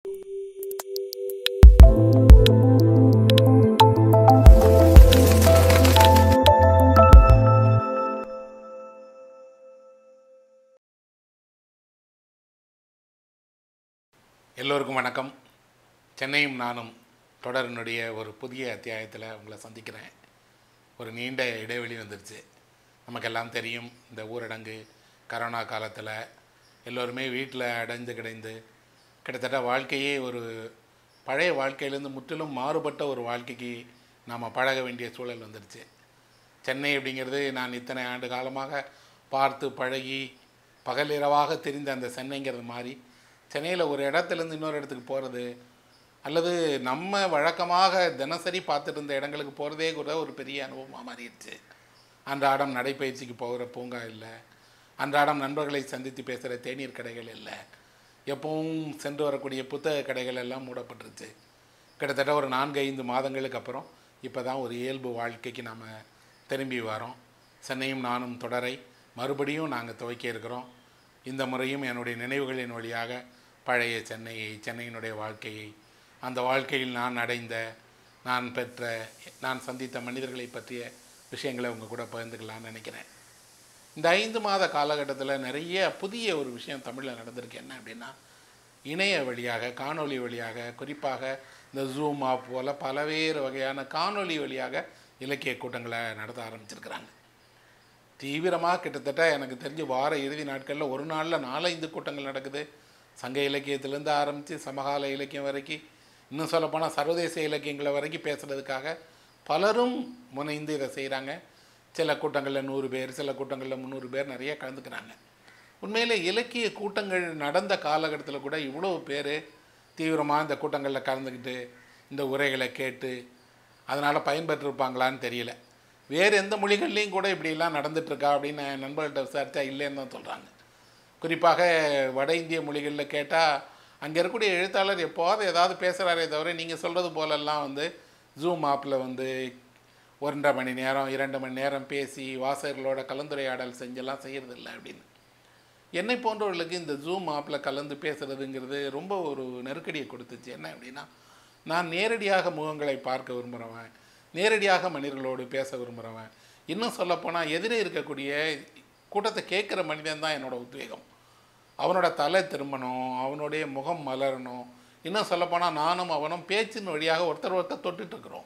எல்லோருக்கும் வணக்கம் சென்னையும் நானும் தொடரினுடைய ஒரு புதிய அத்தியாயத்தில் உங்களை சந்திக்கிறேன் ஒரு நீண்ட இடைவெளி வந்துருச்சு நமக்கெல்லாம் தெரியும் இந்த ஊரடங்கு கரோனா காலத்தில் எல்லோருமே வீட்டில் அடைந்து கிடந்து கிட்டத்தட்ட வாழ்க்கையே ஒரு பழைய வாழ்க்கையிலேருந்து முற்றிலும் மாறுபட்ட ஒரு வாழ்க்கைக்கு நாம் பழக வேண்டிய சூழல் வந்துருச்சு சென்னை அப்படிங்கிறது நான் இத்தனை ஆண்டு காலமாக பார்த்து பழகி பகல் இரவாக தெரிந்த அந்த சென்னைங்கிறது மாதிரி சென்னையில் ஒரு இடத்துலேருந்து இன்னொரு இடத்துக்கு போகிறது அல்லது நம்ம வழக்கமாக தினசரி பார்த்துட்டு இருந்த இடங்களுக்கு போகிறதே கூட ஒரு பெரிய அனுபவமாக மாறிடுச்சு அன்றாடம் நடைப்பயிற்சிக்கு போகிற பூங்கா இல்லை அன்றாடம் நண்பர்களை சந்தித்து பேசுகிற தேநீர் கடைகள் இல்லை எப்பவும் சென்று வரக்கூடிய புத்தக கடைகள் எல்லாம் மூடப்பட்டுருச்சு கிட்டத்தட்ட ஒரு நான்கு ஐந்து மாதங்களுக்கு அப்புறம் இப்போ தான் ஒரு இயல்பு வாழ்க்கைக்கு நாம் திரும்பி வரோம் சென்னையும் நானும் தொடரை மறுபடியும் நாங்கள் துவக்கி இருக்கிறோம் இந்த முறையும் என்னுடைய நினைவுகளின் வழியாக பழைய சென்னையை சென்னையினுடைய வாழ்க்கையை அந்த வாழ்க்கையில் நான் அடைந்த நான் பெற்ற நான் சந்தித்த மனிதர்களை பற்றிய விஷயங்களை உங்கள் கூட பகிர்ந்துக்கலாம்னு நினைக்கிறேன் இந்த ஐந்து மாத காலகட்டத்தில் நிறைய புதிய ஒரு விஷயம் தமிழில் நடந்திருக்கு என்ன அப்படின்னா இணைய வழியாக காணொளி வழியாக குறிப்பாக இந்த ஜூம் ஆப் போல் பல்வேறு வகையான காணொளி வழியாக இலக்கிய கூட்டங்களை நடத்த ஆரம்பிச்சிருக்கிறாங்க தீவிரமாக கிட்டத்தட்ட எனக்கு தெரிஞ்சு வார இறுதி நாட்களில் ஒரு நாளில் நாலஞ்சு கூட்டங்கள் நடக்குது சங்க இலக்கியத்திலேருந்து ஆரம்பித்து சமகால இலக்கியம் வரைக்கும் இன்னும் சொல்லப்போனால் சர்வதேச இலக்கியங்களை வரைக்கும் பேசுகிறதுக்காக பலரும் முனைந்து இதை செய்கிறாங்க சில கூட்டங்களில் நூறு பேர் சில கூட்டங்களில் முந்நூறு பேர் நிறைய கலந்துக்கிறாங்க உண்மையில் இலக்கிய கூட்டங்கள் நடந்த காலகட்டத்தில் கூட இவ்வளோ பேர் தீவிரமாக இந்த கூட்டங்களில் கலந்துக்கிட்டு இந்த உரைகளை கேட்டு அதனால் பயன்பெற்றிருப்பாங்களான்னு தெரியல வேறு எந்த மொழிகள்லேயும் கூட இப்படிலாம் நடந்துட்டுருக்கா அப்படின்னு என் நண்பர்கள்ட்ட விசாரித்தா இல்லைன்னு தான் சொல்கிறாங்க குறிப்பாக வட இந்திய மொழிகளில் கேட்டால் அங்கே இருக்கக்கூடிய எழுத்தாளர் எப்போவாது ஏதாவது பேசுகிறாரே தவிர நீங்கள் சொல்கிறது போலெல்லாம் வந்து ஜூம் ஆப்பில் வந்து ஒன்றரை மணி நேரம் இரண்டு மணி நேரம் பேசி வாசகர்களோட கலந்துரையாடல் செஞ்செல்லாம் செய்கிறதில்ல அப்படின்னு என்னை போன்றவர்களுக்கு இந்த ஜூம் ஆப்பில் கலந்து பேசுகிறதுங்கிறது ரொம்ப ஒரு நெருக்கடியை கொடுத்துச்சு என்ன அப்படின்னா நான் நேரடியாக முகங்களை பார்க்க விரும்புகிறவன் நேரடியாக மனிதர்களோடு பேச விரும்புகிறவன் இன்னும் சொல்லப்போனால் எதிரே இருக்கக்கூடிய கூட்டத்தை கேட்குற மனிதன் தான் என்னோடய உத்வேகம் அவனோட தலை திரும்பணும் அவனுடைய முகம் மலரணும் இன்னும் சொல்லப்போனால் நானும் அவனும் பேச்சின் வழியாக ஒருத்தர் ஒருத்தர் தொட்டுட்டு இருக்கிறோம்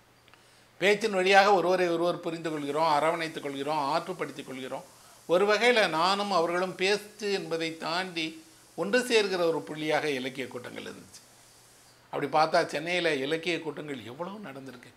பேச்சின் வழியாக ஒருவரை ஒருவர் புரிந்து கொள்கிறோம் அரவணைத்துக் கொள்கிறோம் ஆற்றுப்படுத்திக் கொள்கிறோம் ஒரு வகையில் நானும் அவர்களும் பேச்சு என்பதை தாண்டி ஒன்று சேர்கிற ஒரு புள்ளியாக இலக்கிய கூட்டங்கள் இருந்துச்சு அப்படி பார்த்தா சென்னையில் இலக்கிய கூட்டங்கள் எவ்வளோ நடந்திருக்கு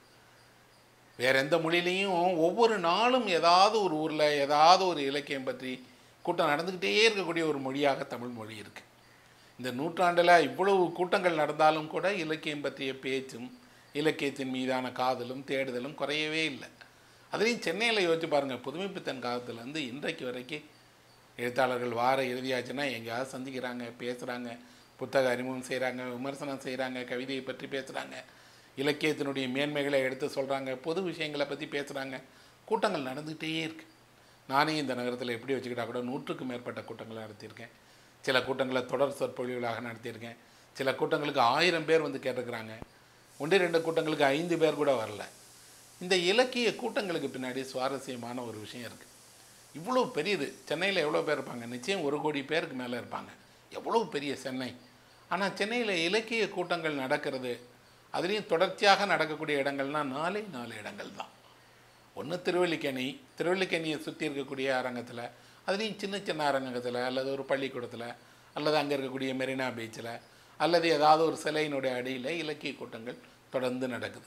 வேறு எந்த மொழியிலையும் ஒவ்வொரு நாளும் ஏதாவது ஒரு ஊரில் ஏதாவது ஒரு இலக்கியம் பற்றி கூட்டம் நடந்துக்கிட்டே இருக்கக்கூடிய ஒரு மொழியாக தமிழ் மொழி இருக்குது இந்த நூற்றாண்டில் இவ்வளவு கூட்டங்கள் நடந்தாலும் கூட இலக்கியம் பற்றிய பேச்சும் இலக்கியத்தின் மீதான காதலும் தேடுதலும் குறையவே இல்லை அதுலேயும் சென்னையில் யோசிச்சு பாருங்கள் புதுமைப்பித்தன் காலத்துலேருந்து இன்றைக்கு வரைக்கும் எழுத்தாளர்கள் வார இறுதியாச்சுன்னா எங்கேயாவது சந்திக்கிறாங்க பேசுகிறாங்க புத்தக அறிமுகம் செய்கிறாங்க விமர்சனம் செய்கிறாங்க கவிதையை பற்றி பேசுகிறாங்க இலக்கியத்தினுடைய மேன்மைகளை எடுத்து சொல்கிறாங்க பொது விஷயங்களை பற்றி பேசுகிறாங்க கூட்டங்கள் நடந்துகிட்டே இருக்குது நானே இந்த நகரத்தில் எப்படி வச்சுக்கிட்டா கூட நூற்றுக்கும் மேற்பட்ட கூட்டங்களை நடத்தியிருக்கேன் சில கூட்டங்களை தொடர் சொற்பொழிவுகளாக நடத்தியிருக்கேன் சில கூட்டங்களுக்கு ஆயிரம் பேர் வந்து கேட்டிருக்கிறாங்க ஒன்று ரெண்டு கூட்டங்களுக்கு ஐந்து பேர் கூட வரல இந்த இலக்கிய கூட்டங்களுக்கு பின்னாடி சுவாரஸ்யமான ஒரு விஷயம் இருக்குது இவ்வளோ பெரியது சென்னையில் எவ்வளோ பேர் இருப்பாங்க நிச்சயம் ஒரு கோடி பேருக்கு மேலே இருப்பாங்க எவ்வளோ பெரிய சென்னை ஆனால் சென்னையில் இலக்கிய கூட்டங்கள் நடக்கிறது அதுலேயும் தொடர்ச்சியாக நடக்கக்கூடிய இடங்கள்னால் நாலே நாலு இடங்கள் தான் ஒன்று திருவல்லிக்கேணி திருவல்லிக்கேணியை சுற்றி இருக்கக்கூடிய அரங்கத்தில் அதுலேயும் சின்ன சின்ன அரங்கத்தில் அல்லது ஒரு பள்ளிக்கூடத்தில் அல்லது அங்கே இருக்கக்கூடிய மெரினா பீச்சில் அல்லது ஏதாவது ஒரு சிலையினுடைய அடியில் இலக்கிய கூட்டங்கள் தொடர்ந்து நடக்குது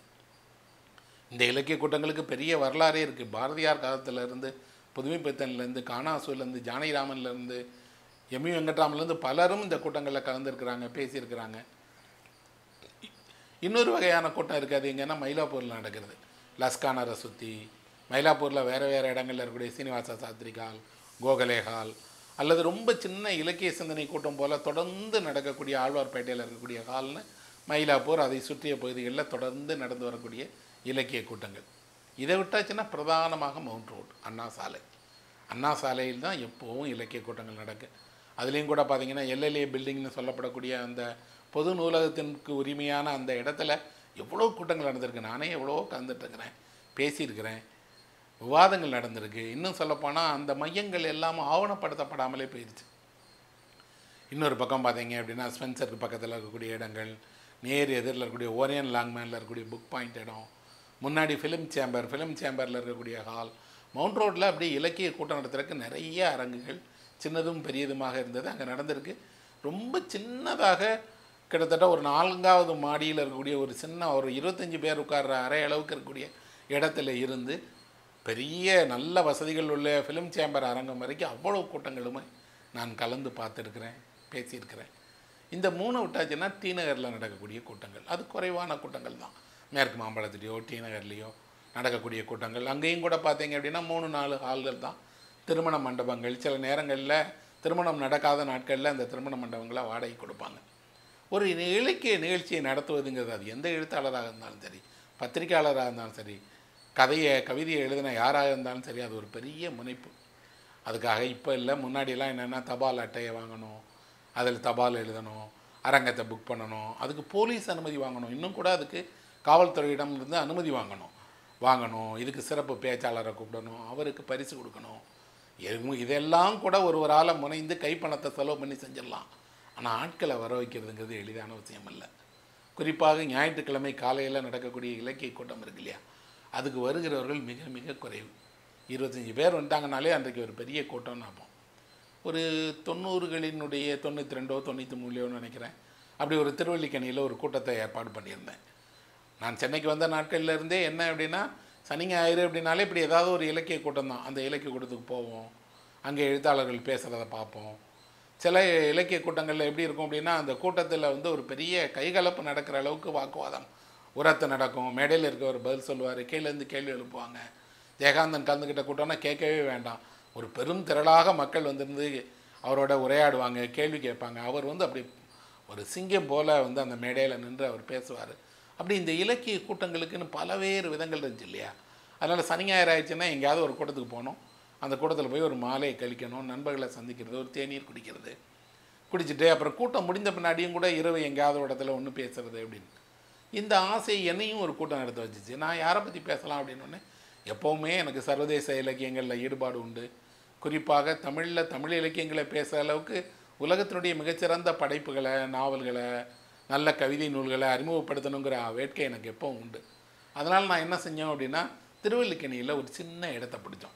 இந்த இலக்கிய கூட்டங்களுக்கு பெரிய வரலாறே இருக்குது பாரதியார் காலத்திலேருந்து புதுமைப்பித்தன்லேருந்து காணாசூர்லேருந்து ஜானகிராமன்லேருந்து எம்இ வெங்கட்ராமன்லேருந்து பலரும் இந்த கூட்டங்களில் கலந்துருக்கிறாங்க பேசியிருக்கிறாங்க இன்னொரு வகையான கூட்டம் இருக்காது எங்கன்னா மயிலாப்பூரில் நடக்கிறது லஸ்கானரை சுற்றி மயிலாப்பூரில் வேறு வேறு இடங்களில் இருக்கக்கூடிய சீனிவாச சாஸ்திரி ஹால் கோகலே ஹால் அல்லது ரொம்ப சின்ன இலக்கிய சிந்தனை கூட்டம் போல் தொடர்ந்து நடக்கக்கூடிய ஆழ்வார்பேட்டையில் இருக்கக்கூடிய ஹால்னு மயிலாப்பூர் அதை சுற்றிய பகுதிகளில் தொடர்ந்து நடந்து வரக்கூடிய இலக்கிய கூட்டங்கள் இதை விட்டாச்சுன்னா பிரதானமாக மவுண்ட் ரோடு அண்ணா சாலை அண்ணா சாலையில் தான் எப்போவும் இலக்கிய கூட்டங்கள் நடக்கு அதுலேயும் கூட பார்த்தீங்கன்னா எல்எல்ஏ பில்டிங்னு சொல்லப்படக்கூடிய அந்த பொது நூலகத்திற்கு உரிமையான அந்த இடத்துல எவ்வளோ கூட்டங்கள் நடந்திருக்கு நானே எவ்வளோ கலந்துட்டுருக்கிறேன் பேசியிருக்கிறேன் விவாதங்கள் நடந்திருக்கு இன்னும் சொல்லப்போனால் அந்த மையங்கள் எல்லாம் ஆவணப்படுத்தப்படாமலே போயிடுச்சு இன்னொரு பக்கம் பார்த்தீங்க அப்படின்னா ஸ்பென்சருக்கு பக்கத்தில் இருக்கக்கூடிய இடங்கள் நேர் எதிரில் இருக்கக்கூடிய ஓரியன் லாங்மேனில் இருக்கக்கூடிய புக் பாயிண்ட் இடம் முன்னாடி ஃபிலிம் சேம்பர் ஃபிலிம் சேம்பரில் இருக்கக்கூடிய ஹால் மவுண்ட் ரோட்டில் அப்படியே இலக்கிய கூட்டம் நடத்துறதுக்கு நிறைய அரங்குகள் சின்னதும் பெரியதுமாக இருந்தது அங்கே நடந்திருக்கு ரொம்ப சின்னதாக கிட்டத்தட்ட ஒரு நான்காவது மாடியில் இருக்கக்கூடிய ஒரு சின்ன ஒரு இருபத்தஞ்சி பேர் உட்கார்ற அறை அளவுக்கு இருக்கக்கூடிய இடத்துல இருந்து பெரிய நல்ல வசதிகள் உள்ள ஃபிலிம் சேம்பர் அரங்கம் வரைக்கும் அவ்வளோ கூட்டங்களுமே நான் கலந்து பார்த்துருக்கிறேன் பேசியிருக்கிறேன் இந்த மூணு விட்டாச்சுன்னா டி நகரில் நடக்கக்கூடிய கூட்டங்கள் அது குறைவான கூட்டங்கள் தான் மேற்கு மாம்பழத்துலேயோ டி நகர்லேயோ நடக்கக்கூடிய கூட்டங்கள் அங்கேயும் கூட பார்த்தீங்க அப்படின்னா மூணு நாலு ஹால்கள் தான் திருமண மண்டபங்கள் சில நேரங்களில் திருமணம் நடக்காத நாட்களில் அந்த திருமண மண்டபங்களை வாடகை கொடுப்பாங்க ஒரு இலக்கிய நிகழ்ச்சியை நடத்துவதுங்கிறது அது எந்த எழுத்தாளராக இருந்தாலும் சரி பத்திரிக்கையாளராக இருந்தாலும் சரி கதையை கவிதையை எழுதின யாராக இருந்தாலும் சரி அது ஒரு பெரிய முனைப்பு அதுக்காக இப்போ இல்லை முன்னாடியெல்லாம் என்னென்னா தபால் அட்டையை வாங்கணும் அதில் தபால் எழுதணும் அரங்கத்தை புக் பண்ணணும் அதுக்கு போலீஸ் அனுமதி வாங்கணும் இன்னும் கூட அதுக்கு காவல்துறையிடம் இருந்து அனுமதி வாங்கணும் வாங்கணும் இதுக்கு சிறப்பு பேச்சாளரை கூப்பிடணும் அவருக்கு பரிசு கொடுக்கணும் எதுவும் இதெல்லாம் கூட ஒருவரால் முனைந்து கைப்பணத்தை செலவு பண்ணி செஞ்சிடலாம் ஆனால் ஆட்களை வர வைக்கிறதுங்கிறது எளிதான விஷயம் இல்லை குறிப்பாக ஞாயிற்றுக்கிழமை காலையில் நடக்கக்கூடிய இலக்கிய கூட்டம் இருக்கு இல்லையா அதுக்கு வருகிறவர்கள் மிக மிக குறைவு இருபத்தஞ்சி பேர் வந்துட்டாங்கனாலே அன்றைக்கு ஒரு பெரிய கூட்டம்னு ஆகும் ஒரு தொண்ணூறுகளினுடைய தொண்ணூற்றி ரெண்டோ தொண்ணூற்றி மூணுலையோன்னு நினைக்கிறேன் அப்படி ஒரு திருவல்லிக்கணியில் ஒரு கூட்டத்தை ஏற்பாடு பண்ணியிருந்தேன் நான் சென்னைக்கு வந்த நாட்கள்ல இருந்தே என்ன அப்படின்னா சனி ஞாயிறு அப்படின்னாலே இப்படி ஏதாவது ஒரு இலக்கிய கூட்டம் தான் அந்த இலக்கிய கூட்டத்துக்கு போவோம் அங்கே எழுத்தாளர்கள் பேசுகிறத பார்ப்போம் சில இலக்கிய கூட்டங்களில் எப்படி இருக்கும் அப்படின்னா அந்த கூட்டத்தில் வந்து ஒரு பெரிய கைகலப்பு நடக்கிற அளவுக்கு வாக்குவாதம் உரத்து நடக்கும் மேடையில் இருக்கவர் பதில் சொல்லுவார் கீழேருந்து கேள்வி எழுப்புவாங்க ஜெயகாந்தன் கலந்துக்கிட்ட கூட்டம்னா கேட்கவே வேண்டாம் ஒரு பெரும் திரளாக மக்கள் வந்திருந்து அவரோட உரையாடுவாங்க கேள்வி கேட்பாங்க அவர் வந்து அப்படி ஒரு சிங்கம் போல் வந்து அந்த மேடையில் நின்று அவர் பேசுவார் அப்படி இந்த இலக்கிய கூட்டங்களுக்குன்னு பலவேறு விதங்கள் இருந்துச்சு இல்லையா அதனால் சனி ஞாயிறு ஆயிடுச்சுன்னா எங்கேயாவது ஒரு கூட்டத்துக்கு போகணும் அந்த கூட்டத்தில் போய் ஒரு மாலையை கழிக்கணும் நண்பர்களை சந்திக்கிறது ஒரு தேநீர் குடிக்கிறது குடிச்சிட்டு அப்புறம் கூட்டம் முடிந்த பின்னாடியும் கூட இரவு எங்கேயாவது ஒரு இடத்துல ஒன்று பேசுறது அப்படின்னு இந்த ஆசை என்னையும் ஒரு கூட்டம் நடத்த வச்சுச்சு நான் யாரை பற்றி பேசலாம் அப்படின்னு ஒன்று எப்போவுமே எனக்கு சர்வதேச இலக்கியங்களில் ஈடுபாடு உண்டு குறிப்பாக தமிழில் தமிழ் இலக்கியங்களை பேசுகிற அளவுக்கு உலகத்தினுடைய மிகச்சிறந்த படைப்புகளை நாவல்களை நல்ல கவிதை நூல்களை அறிமுகப்படுத்தணுங்கிற வேட்கை எனக்கு எப்பவும் உண்டு அதனால் நான் என்ன செஞ்சோம் அப்படின்னா திருவல்லிக்கணியில் ஒரு சின்ன இடத்த பிடிச்சோம்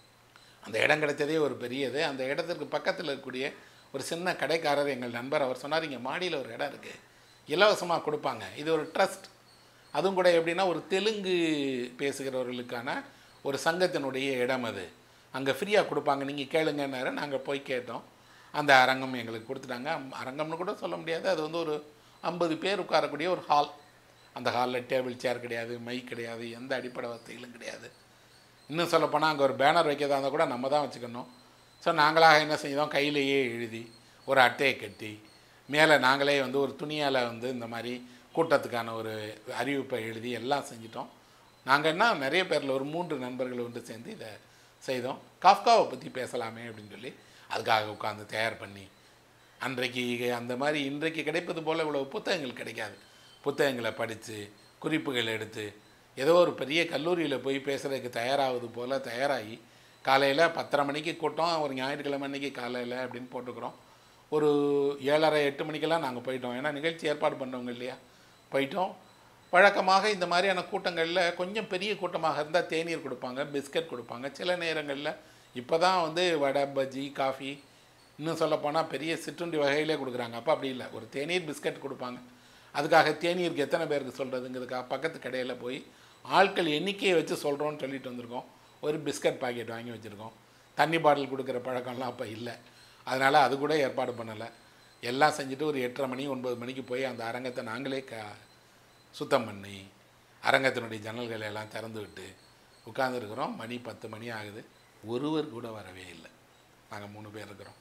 அந்த இடம் கிடைச்சதே ஒரு பெரியது அந்த இடத்திற்கு பக்கத்தில் இருக்கக்கூடிய ஒரு சின்ன கடைக்காரர் எங்கள் நண்பர் அவர் சொன்னார் இங்கே மாடியில் ஒரு இடம் இருக்குது இலவசமாக கொடுப்பாங்க இது ஒரு ட்ரஸ்ட் அதுவும் கூட எப்படின்னா ஒரு தெலுங்கு பேசுகிறவர்களுக்கான ஒரு சங்கத்தினுடைய இடம் அது அங்கே ஃப்ரீயாக கொடுப்பாங்க நீங்கள் கேளுங்கன்னாரு நாங்கள் போய் கேட்டோம் அந்த அரங்கம் எங்களுக்கு கொடுத்துட்டாங்க அரங்கம்னு கூட சொல்ல முடியாது அது வந்து ஒரு ஐம்பது பேர் உட்காரக்கூடிய ஒரு ஹால் அந்த ஹாலில் டேபிள் சேர் கிடையாது மைக் கிடையாது எந்த அடிப்படை வசதிகளும் கிடையாது இன்னும் சொல்லப்போனால் அங்கே ஒரு பேனர் வைக்கிறதா இருந்தால் கூட நம்ம தான் வச்சுக்கணும் ஸோ நாங்களாக என்ன செஞ்சோம் கையிலேயே எழுதி ஒரு அட்டையை கட்டி மேலே நாங்களே வந்து ஒரு துணியால் வந்து இந்த மாதிரி கூட்டத்துக்கான ஒரு அறிவிப்பை எழுதி எல்லாம் செஞ்சிட்டோம் நாங்கள் என்ன நிறைய பேரில் ஒரு மூன்று நண்பர்கள் வந்து சேர்ந்து இதை செய்தோம் காஃப்காவை பற்றி பேசலாமே அப்படின்னு சொல்லி அதுக்காக உட்காந்து தயார் பண்ணி அன்றைக்கு அந்த மாதிரி இன்றைக்கு கிடைப்பது போல் இவ்வளோ புத்தகங்கள் கிடைக்காது புத்தகங்களை படித்து குறிப்புகள் எடுத்து ஏதோ ஒரு பெரிய கல்லூரியில் போய் பேசுகிறதுக்கு தயாராகுது போல் தயாராகி காலையில் பத்தரை மணிக்கு கூட்டம் ஒரு ஞாயிற்றுக்கிழமை அன்னைக்கு காலையில் அப்படின்னு போட்டுக்கிறோம் ஒரு ஏழரை எட்டு மணிக்கெல்லாம் நாங்கள் போயிட்டோம் ஏன்னா நிகழ்ச்சி ஏற்பாடு பண்ணவங்க இல்லையா போயிட்டோம் வழக்கமாக இந்த மாதிரியான கூட்டங்களில் கொஞ்சம் பெரிய கூட்டமாக இருந்தால் தேநீர் கொடுப்பாங்க பிஸ்கட் கொடுப்பாங்க சில நேரங்களில் இப்போ தான் வந்து வடை பஜ்ஜி காஃபி இன்னும் சொல்லப்போனால் பெரிய சிற்றுண்டி வகையிலே கொடுக்குறாங்க அப்போ அப்படி இல்லை ஒரு தேநீர் பிஸ்கட் கொடுப்பாங்க அதுக்காக தேநீருக்கு எத்தனை பேருக்கு சொல்கிறதுங்கிறதுக்காக பக்கத்து கடையில் போய் ஆட்கள் எண்ணிக்கையை வச்சு சொல்கிறோன்னு சொல்லிட்டு வந்திருக்கோம் ஒரு பிஸ்கட் பாக்கெட் வாங்கி வச்சுருக்கோம் தண்ணி பாட்டில் கொடுக்குற பழக்கம்லாம் அப்போ இல்லை அதனால் அது கூட ஏற்பாடு பண்ணலை எல்லாம் செஞ்சுட்டு ஒரு எட்டரை மணி ஒன்பது மணிக்கு போய் அந்த அரங்கத்தை நாங்களே க சுத்தம் பண்ணி அரங்கத்தினுடைய ஜன்னல்களை எல்லாம் திறந்து விட்டு உட்காந்துருக்குறோம் மணி பத்து மணி ஆகுது ஒருவர் கூட வரவே இல்லை நாங்கள் மூணு பேர் இருக்கிறோம்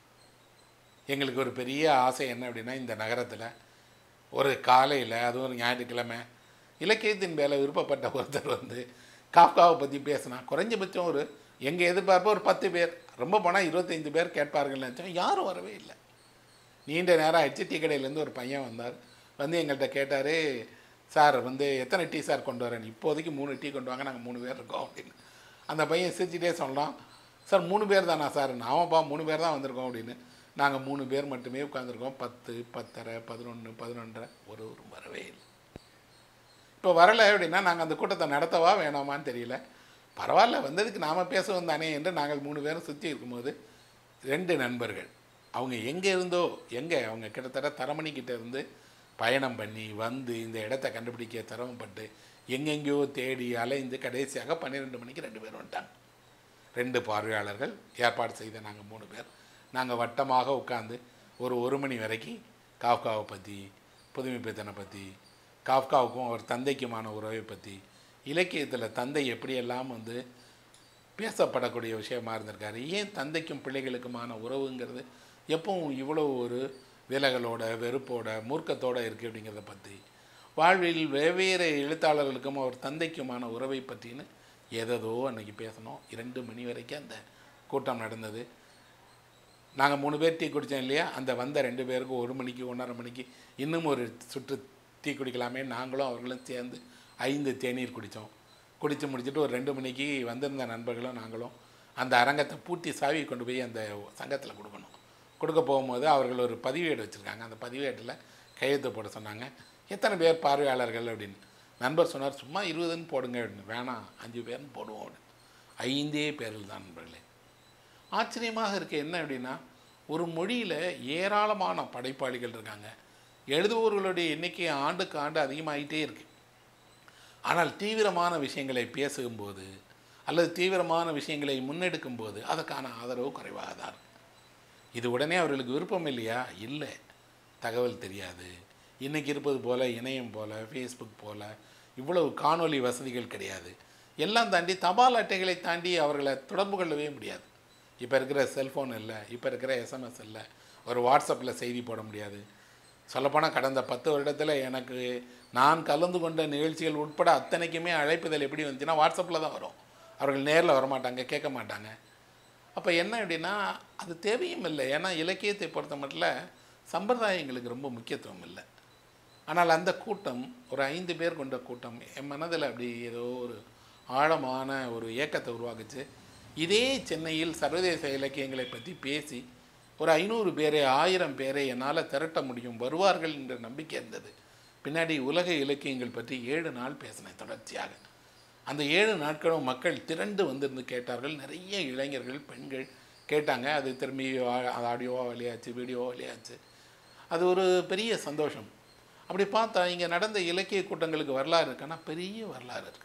எங்களுக்கு ஒரு பெரிய ஆசை என்ன அப்படின்னா இந்த நகரத்தில் ஒரு காலையில் அதுவும் ஒரு ஞாயிற்றுக்கிழமை இலக்கியத்தின் மேலே விருப்பப்பட்ட ஒருத்தர் வந்து காஃப்காவை பற்றி பேசினா குறைஞ்சபட்சம் ஒரு எங்கள் எதிர்பார்ப்பு ஒரு பத்து பேர் ரொம்ப போனால் இருபத்தைந்து பேர் கேட்பார்கள் நினச்சோம் யாரும் வரவே இல்லை நீண்ட நேரம் ஆயிடுச்சு டீ கடையிலேருந்து ஒரு பையன் வந்தார் வந்து எங்கள்கிட்ட கேட்டார் சார் வந்து எத்தனை டீ சார் கொண்டு வரேன் இப்போதைக்கு மூணு டீ கொண்டு வாங்க நாங்கள் மூணு பேர் இருக்கோம் அப்படின்னு அந்த பையன் சிரிச்சிட்டே சொல்கிறான் சார் மூணு பேர் தானா சார் ஆமாப்பா மூணு பேர் தான் வந்திருக்கோம் அப்படின்னு நாங்கள் மூணு பேர் மட்டுமே உட்காந்துருக்கோம் பத்து பத்தரை பதினொன்று பதினொன்றரை ஒரு ஒரு வரவே இல்லை இப்போ வரலை அப்படின்னா நாங்கள் அந்த கூட்டத்தை நடத்தவா வேணாமான்னு தெரியல பரவாயில்ல வந்ததுக்கு நாம் பேசுவோம் தானே என்று நாங்கள் மூணு பேரும் சுற்றி இருக்கும்போது ரெண்டு நண்பர்கள் அவங்க எங்கே இருந்தோ எங்கே அவங்க கிட்டத்தட்ட தரமணிக்கிட்ட இருந்து பயணம் பண்ணி வந்து இந்த இடத்த கண்டுபிடிக்க சிரமப்பட்டு எங்கெங்கேயோ தேடி அலைந்து கடைசியாக பன்னிரெண்டு மணிக்கு ரெண்டு பேரும் வந்துட்டாங்க ரெண்டு பார்வையாளர்கள் ஏற்பாடு செய்த நாங்கள் மூணு பேர் நாங்கள் வட்டமாக உட்காந்து ஒரு ஒரு மணி வரைக்கும் காஃப்காவை பற்றி புதுமை பித்தனை பற்றி காஃப்காவுக்கும் அவர் தந்தைக்குமான உறவை பற்றி இலக்கியத்தில் தந்தை எப்படியெல்லாம் வந்து பேசப்படக்கூடிய விஷயமா இருந்திருக்காரு ஏன் தந்தைக்கும் பிள்ளைகளுக்குமான உறவுங்கிறது எப்பவும் இவ்வளோ ஒரு விலகலோட வெறுப்போட மூர்க்கத்தோட இருக்குது அப்படிங்கிறத பற்றி வாழ்வில் வெவ்வேறு எழுத்தாளர்களுக்கும் அவர் தந்தைக்குமான உறவை பற்றின்னு ஏதேதோ அன்னைக்கு பேசணும் இரண்டு மணி வரைக்கும் அந்த கூட்டம் நடந்தது நாங்கள் மூணு பேர் டீ குடித்தோம் இல்லையா அந்த வந்த ரெண்டு பேருக்கும் ஒரு மணிக்கு ஒன்றரை மணிக்கு இன்னும் ஒரு சுற்று டீ குடிக்கலாமே நாங்களும் அவர்களும் சேர்ந்து ஐந்து தேநீர் குடித்தோம் குடித்து முடிச்சுட்டு ஒரு ரெண்டு மணிக்கு வந்திருந்த நண்பர்களும் நாங்களும் அந்த அரங்கத்தை பூட்டி சாவி கொண்டு போய் அந்த சங்கத்தில் கொடுக்கணும் கொடுக்க போகும்போது அவர்கள் ஒரு பதிவேடு வச்சுருக்காங்க அந்த பதிவேட்டில் கையெழுத்து போட சொன்னாங்க எத்தனை பேர் பார்வையாளர்கள் அப்படின்னு நண்பர் சொன்னார் சும்மா இருபதுன்னு போடுங்க அப்படின்னு வேணாம் அஞ்சு பேர்னு போடுவோம் அப்படின்னு ஐந்தே பேர்கள் தான் நண்பர்களே ஆச்சரியமாக இருக்க என்ன அப்படின்னா ஒரு மொழியில் ஏராளமான படைப்பாளிகள் இருக்காங்க எழுதுபவர்களுடைய எண்ணிக்கை ஆண்டுக்கு ஆண்டு அதிகமாகிட்டே இருக்கு ஆனால் தீவிரமான விஷயங்களை பேசும்போது அல்லது தீவிரமான விஷயங்களை முன்னெடுக்கும் போது அதற்கான ஆதரவு குறைவாக தான் இருக்கு இது உடனே அவர்களுக்கு விருப்பம் இல்லையா இல்லை தகவல் தெரியாது இன்றைக்கி இருப்பது போல் இணையம் போல் ஃபேஸ்புக் போல் இவ்வளவு காணொளி வசதிகள் கிடையாது எல்லாம் தாண்டி தபால் அட்டைகளை தாண்டி அவர்களை தொடர்பு கொள்ளவே முடியாது இப்போ இருக்கிற செல்ஃபோன் இல்லை இப்போ இருக்கிற எஸ்எம்எஸ் இல்லை ஒரு வாட்ஸ்அப்பில் செய்தி போட முடியாது சொல்லப்போனால் கடந்த பத்து வருடத்தில் எனக்கு நான் கலந்து கொண்ட நிகழ்ச்சிகள் உட்பட அத்தனைக்குமே அழைப்புதல் எப்படி வந்துச்சுன்னா வாட்ஸ்அப்பில் தான் வரும் அவர்கள் நேரில் வரமாட்டாங்க கேட்க மாட்டாங்க அப்போ என்ன அப்படின்னா அது தேவையும் இல்லை ஏன்னா இலக்கியத்தை பொறுத்த மட்டும் சம்பிரதாயங்களுக்கு ரொம்ப முக்கியத்துவம் இல்லை ஆனால் அந்த கூட்டம் ஒரு ஐந்து பேர் கொண்ட கூட்டம் என் மனதில் அப்படி ஏதோ ஒரு ஆழமான ஒரு ஏக்கத்தை உருவாக்குச்சு இதே சென்னையில் சர்வதேச இலக்கியங்களை பற்றி பேசி ஒரு ஐநூறு பேரை ஆயிரம் பேரை என்னால் திரட்ட முடியும் வருவார்கள் என்ற நம்பிக்கை இருந்தது பின்னாடி உலக இலக்கியங்கள் பற்றி ஏழு நாள் பேசினேன் தொடர்ச்சியாக அந்த ஏழு நாட்களும் மக்கள் திரண்டு வந்திருந்து கேட்டார்கள் நிறைய இளைஞர்கள் பெண்கள் கேட்டாங்க அது திரும்பி ஆ- அது ஆடியோவாக வெளியாச்சு வீடியோவாக வெளியாச்சு அது ஒரு பெரிய சந்தோஷம் அப்படி பார்த்தா இங்கே நடந்த இலக்கிய கூட்டங்களுக்கு வரலாறு இருக்குன்னா பெரிய வரலாறு இருக்குது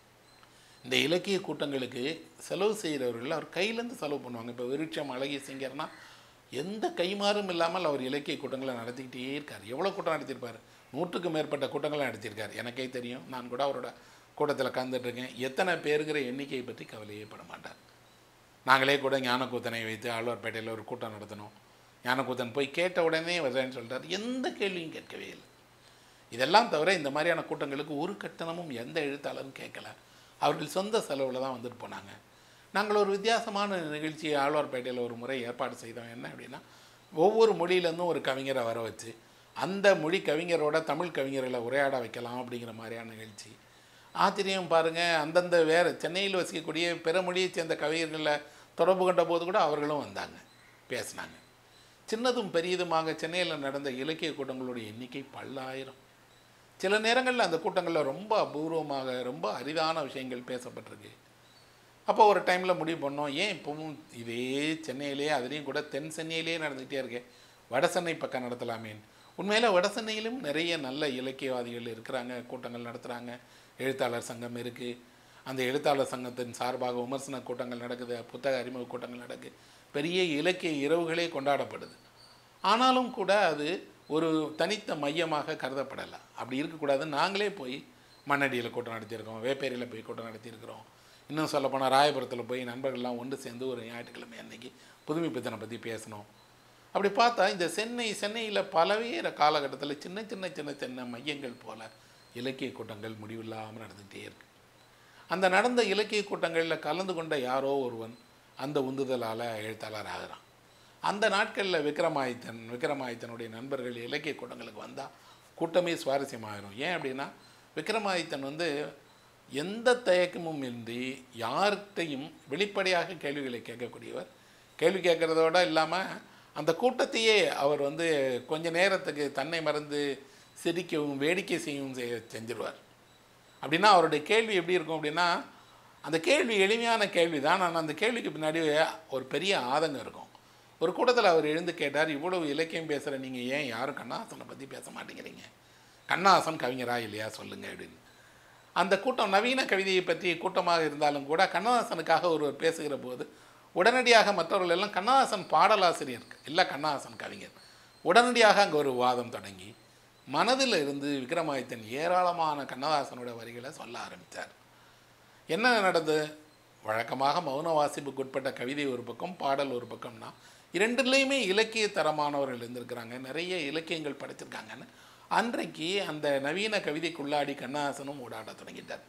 இந்த இலக்கிய கூட்டங்களுக்கு செலவு செய்கிறவர்கள் அவர் கையிலேருந்து செலவு பண்ணுவாங்க இப்போ விருட்சம் அழகிய சிங்கர்னா எந்த கைமாறும் இல்லாமல் அவர் இலக்கிய கூட்டங்களை நடத்திக்கிட்டே இருக்கார் எவ்வளோ கூட்டம் நடத்தியிருப்பார் நூற்றுக்கும் மேற்பட்ட கூட்டங்களை நடத்தியிருக்கார் எனக்கே தெரியும் நான் கூட அவரோட கூட்டத்தில் கலந்துட்டுருக்கேன் எத்தனை பேருங்கிற எண்ணிக்கையை பற்றி கவலையே பட மாட்டார் நாங்களே கூட ஞானக்கூத்தனை வைத்து ஆழ்வார்பேட்டையில் ஒரு கூட்டம் நடத்தினோம் ஞானக்கூத்தன் போய் கேட்ட உடனே வர்றேன்னு சொல்லிட்டார் எந்த கேள்வியும் கேட்கவே இல்லை இதெல்லாம் தவிர இந்த மாதிரியான கூட்டங்களுக்கு ஒரு கட்டணமும் எந்த எழுத்தாளரும் கேட்கல அவர்கள் சொந்த செலவில் தான் வந்துட்டு போனாங்க நாங்கள் ஒரு வித்தியாசமான நிகழ்ச்சியை ஆழ்வார்பேட்டையில் ஒரு முறை ஏற்பாடு செய்தோம் என்ன அப்படின்னா ஒவ்வொரு மொழியிலேருந்தும் ஒரு கவிஞரை வர வச்சு அந்த மொழி கவிஞரோட தமிழ் கவிஞர்களை உரையாட வைக்கலாம் அப்படிங்கிற மாதிரியான நிகழ்ச்சி ஆச்சரியம் பாருங்கள் அந்தந்த வேறு சென்னையில் வசிக்கக்கூடிய பிற மொழியைச் சேர்ந்த கவிஞர்களை தொடர்பு கொண்ட போது கூட அவர்களும் வந்தாங்க பேசினாங்க சின்னதும் பெரியதுமாக சென்னையில் நடந்த இலக்கிய கூட்டங்களுடைய எண்ணிக்கை பல்லாயிரம் சில நேரங்களில் அந்த கூட்டங்களில் ரொம்ப அபூர்வமாக ரொம்ப அரிதான விஷயங்கள் பேசப்பட்டிருக்கு அப்போ ஒரு டைமில் முடிவு பண்ணோம் ஏன் இப்போவும் இதே சென்னையிலேயே அதுலேயும் கூட தென் சென்னையிலேயே நடந்துக்கிட்டே இருக்கே வட சென்னை பக்கம் நடத்தலாமேன்னு உண்மையில் வட சென்னையிலும் நிறைய நல்ல இலக்கியவாதிகள் இருக்கிறாங்க கூட்டங்கள் நடத்துகிறாங்க எழுத்தாளர் சங்கம் இருக்குது அந்த எழுத்தாளர் சங்கத்தின் சார்பாக விமர்சன கூட்டங்கள் நடக்குது புத்தக அறிமுக கூட்டங்கள் நடக்குது பெரிய இலக்கிய இரவுகளே கொண்டாடப்படுது ஆனாலும் கூட அது ஒரு தனித்த மையமாக கருதப்படலை அப்படி இருக்கக்கூடாது நாங்களே போய் மண்ணடியில் கூட்டம் நடத்தியிருக்கோம் வேப்பேரியில் போய் கூட்டம் நடத்தியிருக்கிறோம் இன்னும் சொல்லப்போனால் ராயபுரத்தில் போய் நண்பர்கள்லாம் ஒன்று சேர்ந்து ஒரு ஞாயிற்றுக்கிழமை அன்னைக்கு புதுமை பித்தனை பற்றி பேசணும் அப்படி பார்த்தா இந்த சென்னை சென்னையில் பலவேறு காலகட்டத்தில் சின்ன சின்ன சின்ன சின்ன மையங்கள் போல இலக்கிய கூட்டங்கள் முடிவில்லாமல் நடந்துகிட்டே இருக்கு அந்த நடந்த இலக்கிய கூட்டங்களில் கலந்து கொண்ட யாரோ ஒருவன் அந்த உந்துதலால் எழுத்தாளர் ஆகிறான் அந்த நாட்களில் விக்ரமாதித்தன் விக்ரமாதித்தனுடைய நண்பர்கள் இலக்கிய கூட்டங்களுக்கு வந்தால் கூட்டமே சுவாரஸ்யமாயிரும் ஏன் அப்படின்னா விக்ரமாதித்தன் வந்து எந்த தயக்கமும் இன்றி யார்கிட்டையும் வெளிப்படையாக கேள்விகளை கேட்கக்கூடியவர் கேள்வி கேட்குறதோட இல்லாமல் அந்த கூட்டத்தையே அவர் வந்து கொஞ்ச நேரத்துக்கு தன்னை மறந்து சிரிக்கவும் வேடிக்கை செய்யவும் செய்ய செஞ்சிருவார் அப்படின்னா அவருடைய கேள்வி எப்படி இருக்கும் அப்படின்னா அந்த கேள்வி எளிமையான கேள்வி தான் ஆனால் அந்த கேள்விக்கு பின்னாடி ஒரு பெரிய ஆதங்கம் இருக்கும் ஒரு கூட்டத்தில் அவர் எழுந்து கேட்டார் இவ்வளவு இலக்கியம் பேசுகிற நீங்கள் ஏன் யாரும் கண்ணாசனை பற்றி பேச மாட்டேங்கிறீங்க கண்ணாசன் கவிஞரா இல்லையா சொல்லுங்கள் அப்படின்னு அந்த கூட்டம் நவீன கவிதையை பற்றி கூட்டமாக இருந்தாலும் கூட கண்ணதாசனுக்காக ஒருவர் பேசுகிற போது உடனடியாக மற்றவர்கள் எல்லாம் கண்ணதாசன் பாடலாசிரியர் இல்லை கண்ணதாசன் கவிஞர் உடனடியாக அங்கே ஒரு வாதம் தொடங்கி மனதில் இருந்து விக்ரமாதித்தன் ஏராளமான கண்ணதாசனோட வரிகளை சொல்ல ஆரம்பித்தார் என்ன நடந்தது வழக்கமாக மௌன வாசிப்புக்கு உட்பட்ட கவிதை ஒரு பக்கம் பாடல் ஒரு பக்கம்னா இரண்டுலேயுமே இலக்கிய தரமானவர்கள் இருந்திருக்கிறாங்க நிறைய இலக்கியங்கள் படைச்சிருக்காங்கன்னு அன்றைக்கு அந்த நவீன கவிதைக்குள்ளாடி கண்ணதாசனும் ஓடாட தொடங்கிட்டார்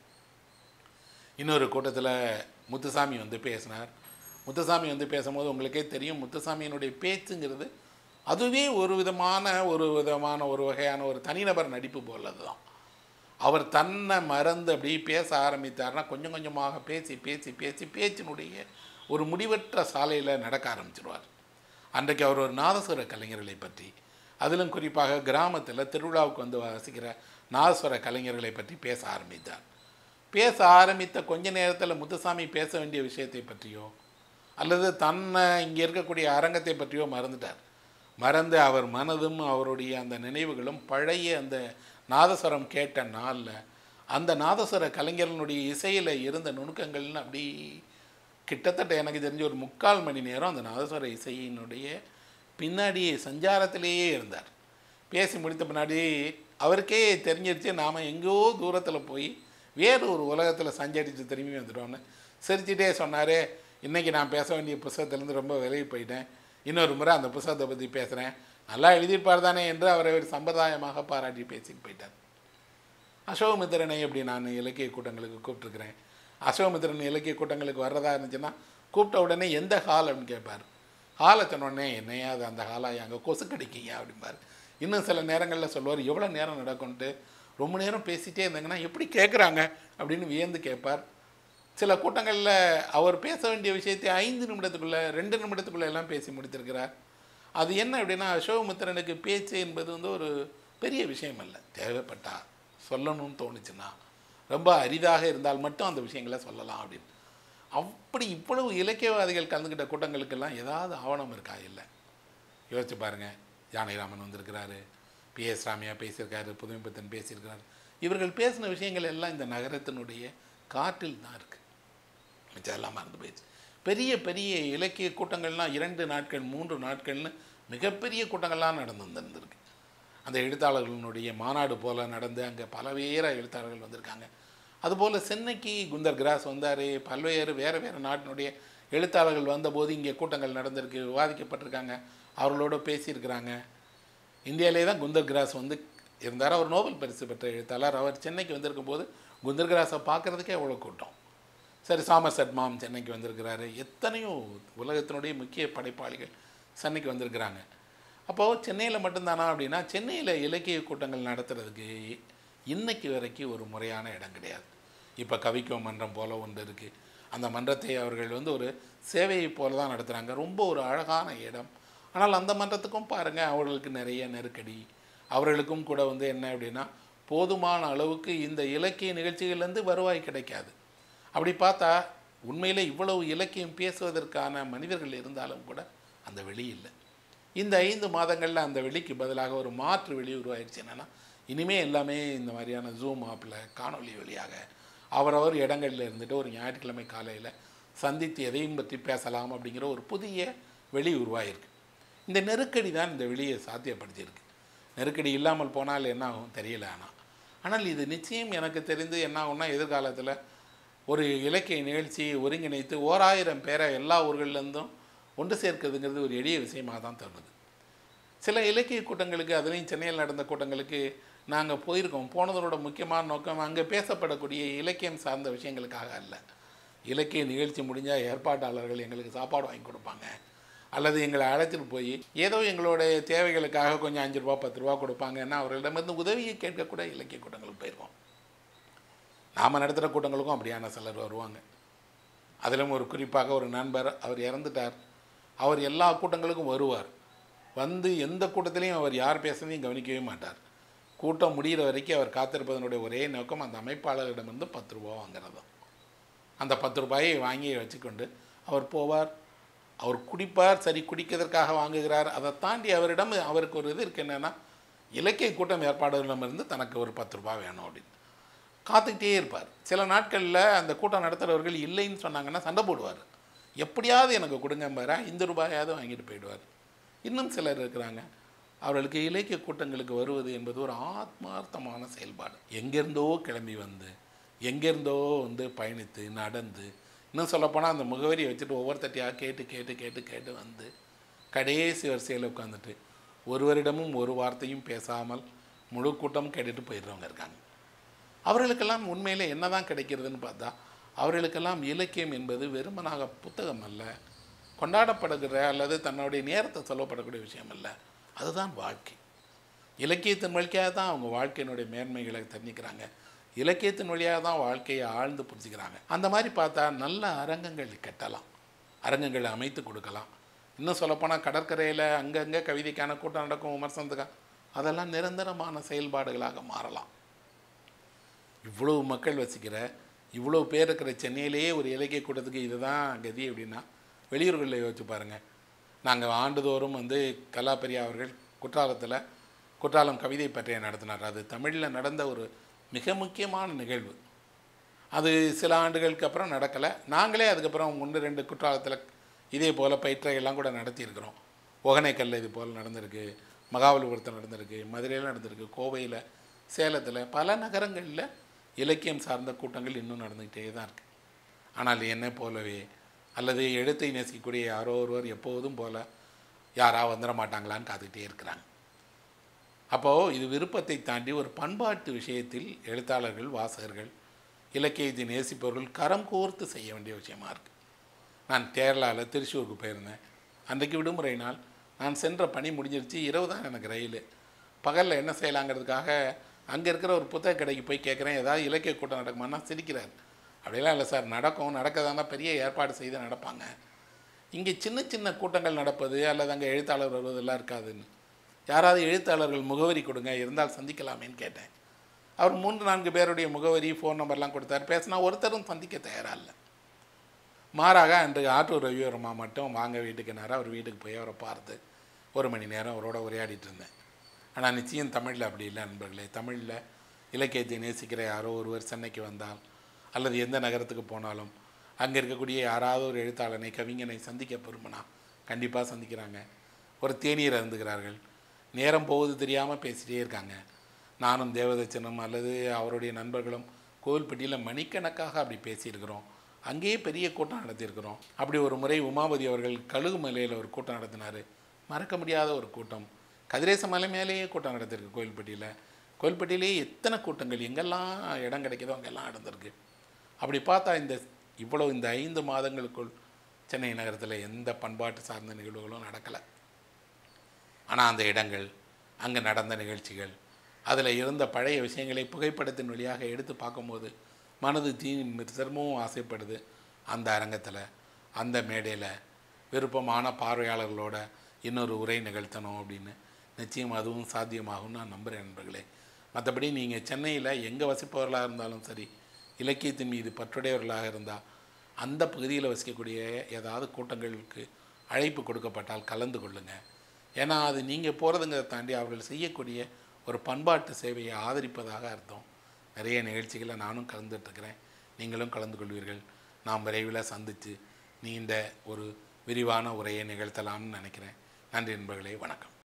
இன்னொரு கூட்டத்தில் முத்துசாமி வந்து பேசினார் முத்துசாமி வந்து பேசும்போது உங்களுக்கே தெரியும் முத்துசாமியினுடைய பேச்சுங்கிறது அதுவே ஒரு விதமான ஒரு விதமான ஒரு வகையான ஒரு தனிநபர் நடிப்பு போலது தான் அவர் தன்னை மறந்து அப்படி பேச ஆரம்பித்தார்னா கொஞ்சம் கொஞ்சமாக பேசி பேசி பேசி பேச்சினுடைய ஒரு முடிவற்ற சாலையில் நடக்க ஆரம்பிச்சிடுவார் அன்றைக்கு அவர் ஒரு நாதஸ்வர கலைஞர்களை பற்றி அதிலும் குறிப்பாக கிராமத்தில் திருவிழாவுக்கு வந்து வாசிக்கிற நாதஸ்வர கலைஞர்களை பற்றி பேச ஆரம்பித்தார் பேச ஆரம்பித்த கொஞ்ச நேரத்தில் முத்துசாமி பேச வேண்டிய விஷயத்தை பற்றியோ அல்லது தன்னை இங்கே இருக்கக்கூடிய அரங்கத்தை பற்றியோ மறந்துட்டார் மறந்து அவர் மனதும் அவருடைய அந்த நினைவுகளும் பழைய அந்த நாதஸ்வரம் கேட்ட நாளில் அந்த நாதஸ்வர கலைஞர்களுடைய இசையில் இருந்த நுணுக்கங்கள்னு அப்படி கிட்டத்தட்ட எனக்கு தெரிஞ்ச ஒரு முக்கால் மணி நேரம் அந்த நாதஸ்வர இசையினுடைய பின்னாடி சஞ்சாரத்திலேயே இருந்தார் பேசி முடித்த பின்னாடி அவருக்கே தெரிஞ்சிருச்சு நாம் எங்கேயோ தூரத்தில் போய் வேறு ஒரு உலகத்தில் சஞ்சரித்து திரும்பி வந்துட்டோன்னு சிரிச்சிட்டே சொன்னார் இன்றைக்கி நான் பேச வேண்டிய புஸ்தகத்துலேருந்து ரொம்ப விலகி போயிட்டேன் இன்னொரு முறை அந்த புஸ்தகத்தை பற்றி பேசுகிறேன் நல்லா எழுதியிருப்பார் தானே என்று அவரை ஒரு சம்பிரதாயமாக பாராட்டி பேசிட்டு போயிட்டார் அசோகமித்திரனை எப்படி நான் இலக்கிய கூட்டங்களுக்கு கூப்பிட்ருக்கிறேன் அசோகமித்திரன் இலக்கிய கூட்டங்களுக்கு வர்றதா இருந்துச்சுன்னா கூப்பிட்ட உடனே எந்த ஹால் அப்படின்னு கேட்பார் ஹாலை சொன்ன உடனே என்னையா அது அந்த ஹாலாக அங்கே கொசு கடிக்கிங்க அப்படிம்பார் இன்னும் சில நேரங்களில் சொல்லுவார் எவ்வளோ நேரம் நடக்கும்ட்டு ரொம்ப நேரம் பேசிகிட்டே இருந்தாங்கன்னா எப்படி கேட்குறாங்க அப்படின்னு வியந்து கேட்பார் சில கூட்டங்களில் அவர் பேச வேண்டிய விஷயத்தை ஐந்து நிமிடத்துக்குள்ளே ரெண்டு நிமிடத்துக்குள்ளே எல்லாம் பேசி முடித்திருக்கிறார் அது என்ன அப்படின்னா அசோகமித்திரனுக்கு பேச்சு என்பது வந்து ஒரு பெரிய விஷயம் அல்ல தேவைப்பட்டா சொல்லணும்னு தோணுச்சுன்னா ரொம்ப அரிதாக இருந்தால் மட்டும் அந்த விஷயங்களை சொல்லலாம் அப்படின்னு அப்படி இவ்வளவு இலக்கியவாதிகள் கலந்துக்கிட்ட கூட்டங்களுக்கெல்லாம் ஏதாவது ஆவணம் இருக்கா இல்லை யோசிச்சு பாருங்கள் ஜானகிராமன் வந்திருக்கிறாரு பி எஸ் ராமையா பேசியிருக்காரு புதுமைப்பித்தன் பேசியிருக்கிறாரு இவர்கள் பேசின விஷயங்கள் எல்லாம் இந்த நகரத்தினுடைய காற்றில் தான் இருக்குது மிச்சம் எல்லாம் மறந்து போயிடுச்சு பெரிய பெரிய இலக்கிய கூட்டங்கள்லாம் இரண்டு நாட்கள் மூன்று நாட்கள்னு மிகப்பெரிய கூட்டங்கள்லாம் நடந்து வந்திருந்திருக்கு அந்த எழுத்தாளர்களுடைய மாநாடு போல் நடந்து அங்கே பலவேற எழுத்தாளர்கள் வந்திருக்காங்க அதுபோல் சென்னைக்கு குந்தர் கிராஸ் வந்தார் பல்வேறு வேறு வேறு நாட்டினுடைய எழுத்தாளர்கள் வந்தபோது இங்கே கூட்டங்கள் நடந்திருக்கு விவாதிக்கப்பட்டிருக்காங்க அவர்களோட பேசியிருக்கிறாங்க இந்தியாவிலே தான் குந்தர் கிராஸ் வந்து இருந்தார் அவர் நோபல் பரிசு பெற்ற எழுத்தாளர் அவர் சென்னைக்கு வந்திருக்கும் போது குந்தர் கிராஸை பார்க்குறதுக்கே எவ்வளோ கூட்டம் சரி சாமர்செட் மாம் சென்னைக்கு வந்திருக்கிறாரு எத்தனையோ உலகத்தினுடைய முக்கிய படைப்பாளிகள் சென்னைக்கு வந்திருக்கிறாங்க அப்போது சென்னையில் மட்டும்தானா அப்படின்னா சென்னையில் இலக்கிய கூட்டங்கள் நடத்துறதுக்கு இன்னைக்கு வரைக்கும் ஒரு முறையான இடம் கிடையாது இப்போ கவிக்கோ மன்றம் போல் ஒன்று இருக்குது அந்த மன்றத்தை அவர்கள் வந்து ஒரு சேவையை போல தான் நடத்துகிறாங்க ரொம்ப ஒரு அழகான இடம் ஆனால் அந்த மன்றத்துக்கும் பாருங்கள் அவர்களுக்கு நிறைய நெருக்கடி அவர்களுக்கும் கூட வந்து என்ன அப்படின்னா போதுமான அளவுக்கு இந்த இலக்கிய நிகழ்ச்சிகள்லேருந்து வருவாய் கிடைக்காது அப்படி பார்த்தா உண்மையில் இவ்வளவு இலக்கியம் பேசுவதற்கான மனிதர்கள் இருந்தாலும் கூட அந்த வெளி இல்லை இந்த ஐந்து மாதங்களில் அந்த வெளிக்கு பதிலாக ஒரு மாற்று வெளி உருவாயிருச்சு என்னென்னா இனிமேல் எல்லாமே இந்த மாதிரியான ஜூம் ஆப்பில் காணொளி வழியாக அவரவர் இடங்களில் இருந்துட்டு ஒரு ஞாயிற்றுக்கிழமை காலையில் சந்தித்து எதையும் பற்றி பேசலாம் அப்படிங்கிற ஒரு புதிய வெளி உருவாயிருக்கு இந்த நெருக்கடி தான் இந்த வெளியை சாத்தியப்படுத்தியிருக்கு நெருக்கடி இல்லாமல் போனால் என்ன ஆகும் தெரியல ஆனால் ஆனால் இது நிச்சயம் எனக்கு தெரிந்து என்ன ஆகும்னா எதிர்காலத்தில் ஒரு இலக்கிய நிகழ்ச்சியை ஒருங்கிணைத்து ஓராயிரம் பேரை எல்லா ஊர்கள்லேருந்தும் ஒன்று சேர்க்கிறதுங்கிறது ஒரு எளிய விஷயமாக தான் தோணுது சில இலக்கிய கூட்டங்களுக்கு அதுலேயும் சென்னையில் நடந்த கூட்டங்களுக்கு நாங்கள் போயிருக்கோம் போனதோட முக்கியமான நோக்கம் அங்கே பேசப்படக்கூடிய இலக்கியம் சார்ந்த விஷயங்களுக்காக அல்ல இலக்கிய நிகழ்ச்சி முடிஞ்சால் ஏற்பாட்டாளர்கள் எங்களுக்கு சாப்பாடு வாங்கி கொடுப்பாங்க அல்லது எங்களை அழைச்சிட்டு போய் ஏதோ எங்களுடைய தேவைகளுக்காக கொஞ்சம் அஞ்சு ரூபா பத்து ரூபா கொடுப்பாங்கன்னா அவர்களிடமிருந்து உதவியை கேட்கக்கூட இலக்கிய கூட்டங்களுக்கு போயிருக்கோம் நாம் நடத்துகிற கூட்டங்களுக்கும் அப்படியான சிலர் வருவாங்க அதிலும் ஒரு குறிப்பாக ஒரு நண்பர் அவர் இறந்துட்டார் அவர் எல்லா கூட்டங்களுக்கும் வருவார் வந்து எந்த கூட்டத்திலையும் அவர் யார் பேசுனதையும் கவனிக்கவே மாட்டார் கூட்டம் முடிகிற வரைக்கும் அவர் காத்திருப்பதனுடைய ஒரே நோக்கம் அந்த அமைப்பாளர்களிடமிருந்து பத்து ரூபா வாங்குறது தான் அந்த பத்து ரூபாயை வாங்கி வச்சுக்கொண்டு அவர் போவார் அவர் குடிப்பார் சரி குடிக்கிறதற்காக வாங்குகிறார் அதை தாண்டி அவரிடம் அவருக்கு ஒரு இது இருக்கு என்னென்னா இலக்கிய கூட்டம் ஏற்பாடுகளிடமிருந்து தனக்கு ஒரு பத்து ரூபாய் வேணும் அப்படின்னு காத்துக்கிட்டே இருப்பார் சில நாட்களில் அந்த கூட்டம் நடத்துகிறவர்கள் இல்லைன்னு சொன்னாங்கன்னா சண்டை போடுவார் எப்படியாவது எனக்கு கொடுங்க பாரு ஐந்து ரூபாயாவது வாங்கிட்டு போயிடுவார் இன்னும் சிலர் இருக்கிறாங்க அவர்களுக்கு இலக்கிய கூட்டங்களுக்கு வருவது என்பது ஒரு ஆத்மார்த்தமான செயல்பாடு எங்கேருந்தோ கிளம்பி வந்து எங்கேருந்தோ வந்து பயணித்து நடந்து இன்னும் சொல்லப்போனால் அந்த முகவரியை வச்சுட்டு ஒவ்வொருத்தட்டையாக கேட்டு கேட்டு கேட்டு கேட்டு வந்து கடைசி வரிசையில் உட்காந்துட்டு ஒருவரிடமும் ஒரு வார்த்தையும் பேசாமல் முழு கூட்டம் கேட்டுட்டு போயிடுறவங்க இருக்காங்க அவர்களுக்கெல்லாம் உண்மையிலே என்னதான் கிடைக்கிறதுன்னு பார்த்தா அவர்களுக்கெல்லாம் இலக்கியம் என்பது வெறுமனாக புத்தகம் அல்ல கொண்டாடப்படுகிற அல்லது தன்னுடைய நேரத்தை சொல்லப்படக்கூடிய விஷயம் அல்ல அதுதான் வாழ்க்கை இலக்கியத்தின் வழியாக தான் அவங்க வாழ்க்கையினுடைய மேன்மைகளை தெரிஞ்சுக்கிறாங்க இலக்கியத்தின் வழியாக தான் வாழ்க்கையை ஆழ்ந்து புரிஞ்சுக்கிறாங்க அந்த மாதிரி பார்த்தா நல்ல அரங்கங்கள் கட்டலாம் அரங்கங்களை அமைத்து கொடுக்கலாம் இன்னும் சொல்லப்போனால் கடற்கரையில் அங்கங்கே கவிதைக்கான கூட்டம் நடக்கும் விமர்சனத்துக்காக அதெல்லாம் நிரந்தரமான செயல்பாடுகளாக மாறலாம் இவ்வளவு மக்கள் வசிக்கிற இவ்வளோ பேர் இருக்கிற சென்னையிலேயே ஒரு இலக்கிய கூட்டத்துக்கு இதுதான் கதி அப்படின்னா வெளியூர்களில் யோசிச்சு பாருங்கள் நாங்கள் ஆண்டுதோறும் வந்து கலாபெரியா அவர்கள் குற்றாலத்தில் குற்றாலம் கவிதை பற்றிய நடத்தினார் அது தமிழில் நடந்த ஒரு மிக முக்கியமான நிகழ்வு அது சில ஆண்டுகளுக்கு அப்புறம் நடக்கலை நாங்களே அதுக்கப்புறம் ஒன்று ரெண்டு குற்றாலத்தில் இதே போல் பயிற்றையெல்லாம் கூட நடத்தியிருக்கிறோம் ஒகனைக்கல்ல இது போல் நடந்திருக்கு மகாபலிபுரத்தில் நடந்திருக்கு மதுரையில் நடந்திருக்கு கோவையில் சேலத்தில் பல நகரங்களில் இலக்கியம் சார்ந்த கூட்டங்கள் இன்னும் நடந்துக்கிட்டே தான் இருக்குது ஆனால் என்னை போலவே அல்லது எழுத்தை நேசிக்கக்கூடிய யாரோ ஒருவர் எப்போதும் போல யாரா வந்துட மாட்டாங்களான்னு காத்துக்கிட்டே இருக்கிறாங்க அப்போது இது விருப்பத்தை தாண்டி ஒரு பண்பாட்டு விஷயத்தில் எழுத்தாளர்கள் வாசகர்கள் இலக்கியத்தை நேசிப்பவர்கள் கரம் கோர்த்து செய்ய வேண்டிய விஷயமா இருக்குது நான் கேரளாவில் திருச்சூருக்கு போயிருந்தேன் அன்றைக்கு விடுமுறை நாள் நான் சென்ற பணி முடிஞ்சிருச்சு இரவு தான் எனக்கு ரயில் பகலில் என்ன செய்யலாங்கிறதுக்காக அங்கே இருக்கிற ஒரு புத்தக கடைக்கு போய் கேட்குறேன் ஏதாவது இலக்கிய கூட்டம் நடக்குமான்னா சிரிக்கிறார் அப்படிலாம் இல்லை சார் நடக்கும் நடக்கதானா பெரிய ஏற்பாடு செய்து நடப்பாங்க இங்கே சின்ன சின்ன கூட்டங்கள் நடப்பது அல்லது அங்கே எழுத்தாளர் வருவதெல்லாம் இருக்காதுன்னு யாராவது எழுத்தாளர்கள் முகவரி கொடுங்க இருந்தால் சந்திக்கலாமேன்னு கேட்டேன் அவர் மூன்று நான்கு பேருடைய முகவரி ஃபோன் நம்பர்லாம் கொடுத்தார் பேசினா ஒருத்தரும் சந்திக்க தயாராக இல்லை மாறாக அன்று ஆட்டூர் ரவிவர்மா மட்டும் வாங்க வீட்டுக்கு நேரம் அவர் வீட்டுக்கு போய் அவரை பார்த்து ஒரு மணி நேரம் அவரோட உரையாடிட்டு இருந்தேன் ஆனால் நிச்சயம் தமிழில் அப்படி இல்லை நண்பர்களே தமிழில் இலக்கியத்தை நேசிக்கிற யாரோ ஒருவர் சென்னைக்கு வந்தால் அல்லது எந்த நகரத்துக்கு போனாலும் அங்கே இருக்கக்கூடிய யாராவது ஒரு எழுத்தாளனை கவிஞனை சந்திக்க விரும்பினா கண்டிப்பாக சந்திக்கிறாங்க ஒரு தேநீர் அருந்துகிறார்கள் நேரம் போவது தெரியாமல் பேசிகிட்டே இருக்காங்க நானும் தேவதச்சனும் அல்லது அவருடைய நண்பர்களும் கோவில்பட்டியில் மணிக்கணக்காக அப்படி பேசியிருக்கிறோம் அங்கேயே பெரிய கூட்டம் நடத்தியிருக்கிறோம் அப்படி ஒரு முறை உமாபதி அவர்கள் கழுகு மலையில் ஒரு கூட்டம் நடத்தினார் மறக்க முடியாத ஒரு கூட்டம் கதிரேச மலை மேலேயே கூட்டம் நடத்திருக்கு கோயில்பட்டியில் கோயில்பட்டியிலேயே எத்தனை கூட்டங்கள் எங்கெல்லாம் இடம் கிடைக்குதோ அங்கெல்லாம் நடந்திருக்கு அப்படி பார்த்தா இந்த இவ்வளோ இந்த ஐந்து மாதங்களுக்குள் சென்னை நகரத்தில் எந்த பண்பாட்டு சார்ந்த நிகழ்வுகளும் நடக்கலை ஆனால் அந்த இடங்கள் அங்கே நடந்த நிகழ்ச்சிகள் அதில் இருந்த பழைய விஷயங்களை புகைப்படத்தின் வழியாக எடுத்து பார்க்கும்போது மனது தீ திரும்பவும் ஆசைப்படுது அந்த அரங்கத்தில் அந்த மேடையில் விருப்பமான பார்வையாளர்களோட இன்னொரு உரை நிகழ்த்தணும் அப்படின்னு நிச்சயம் அதுவும் சாத்தியமாகும்னு நான் நம்புகிறேன் நண்பர்களே மற்றபடி நீங்கள் சென்னையில் எங்கே வசிப்பவர்களாக இருந்தாலும் சரி இலக்கியத்தின் மீது பற்றுடையவர்களாக இருந்தால் அந்த பகுதியில் வசிக்கக்கூடிய ஏதாவது கூட்டங்களுக்கு அழைப்பு கொடுக்கப்பட்டால் கலந்து கொள்ளுங்கள் ஏன்னா அது நீங்கள் போகிறதுங்கிறத தாண்டி அவர்கள் செய்யக்கூடிய ஒரு பண்பாட்டு சேவையை ஆதரிப்பதாக அர்த்தம் நிறைய நிகழ்ச்சிகளை நானும் கலந்துட்டுருக்கிறேன் நீங்களும் கலந்து கொள்வீர்கள் நாம் விரைவில் சந்தித்து நீண்ட ஒரு விரிவான உரையை நிகழ்த்தலாம்னு நினைக்கிறேன் நன்றி நண்பர்களே வணக்கம்